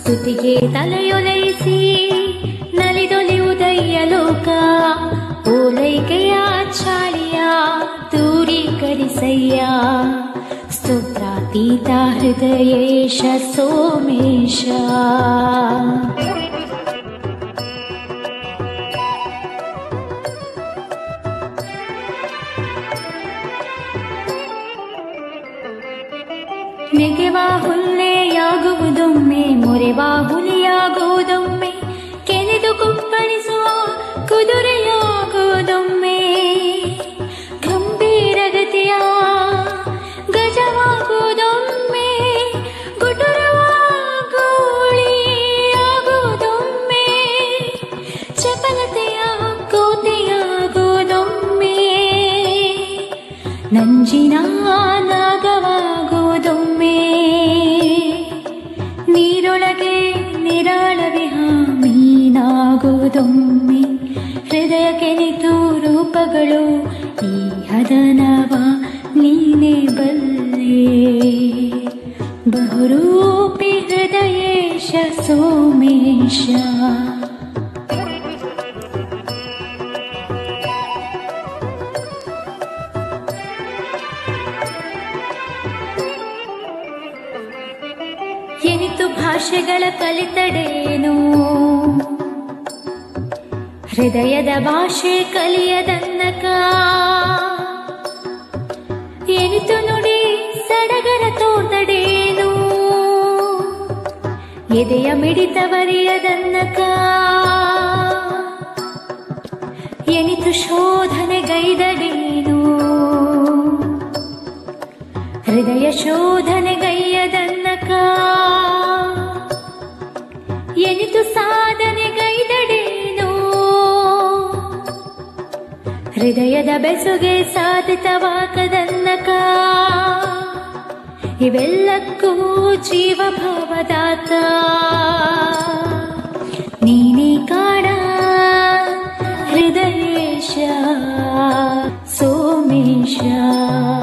ಸ್ತುತಿಗೆ ತಲೆಯೊಲೈಸಿ ನಲಿದೊಲಿಯುವುದಯ್ಯ ಲೋಕ ಓಲೈಕೆಯ ಚಾಳಿಯ ದೂರೀಕರಿಸಯ್ಯ ಸ್ತೋತ್ರಾತೀತ ಹೃದಯೇಶ ಸೋಮೇಶ ನೆಗೆವ ಹುಲ್ಲೆಯಾಗುವುದೊಮ್ಮೆ ಮೊರೆವ ಹುಲಿಯಾಗುವುದೊಮ್ಮೆ ಕೆನೆದು ಕುಪ್ಪಳಿಸುವ ಕುದುರೆಯಾಗುವುದೊಮ್ಮೆ ಗಂಭೀರಗತಿಯ ಗಜವಾಗುವುದೊಮ್ಮೆ ಗುಟುರವ ಗೋಳಿಯಾಗುವುದೊಮ್ಮೆ ಚಪಲತೆಯ ಕೋಟೆಯಾಗುವುದೊಮ್ಮೆ ನಂಜಿನ ನಾಗವಾಗುವುದೊಮ್ಮೆ ನೀರೊಳಗೆ ನಿರಾಳವಿಹ ಮೀನಾಗುವುದೊಮ್ಮೆ ಹೃದಯಕ್ಕೆ ನಿತು ರೂಪಗಳು ಈ ಹದನವ ನೀನೇ ಬಲ್ಲೆ ಬಹುರೂಪಿ ಹೃದಯೇಶ ಸೋಮೇಶ ಎನಿತು ಭಾಷೆಗಳ ಕಲಿತಡೇನು ಹೃದಯದ ಭಾಷೆ ಕಲಿಯದನ್ನಕ ಎನಿತು ನುಡಿ ಸಡಗರ ತೋದಡೇನು ಎದೆಯ ಮಿಡಿತವರಿಯದನ್ನಕ ಎನಿತು ಶೋಧನೆಗೈದಡೇನು ಹೃದಯ ಶೋಧನೆಗೈಯದನ್ನಕ ಎನಿತು ಸಾಧನೆಗೈದಡೇನು ಹೃದಯದ ಬೆಸುಗೆ ಸಾಧಿತವಾಗದನ್ನಕ ಇವೆಲ್ಲಕ್ಕೂ ಜೀವಭಾವದಾತ ನೀನೇ ಕಾಣ ಹೃದಯೇಶ ಸೋಮೇಶ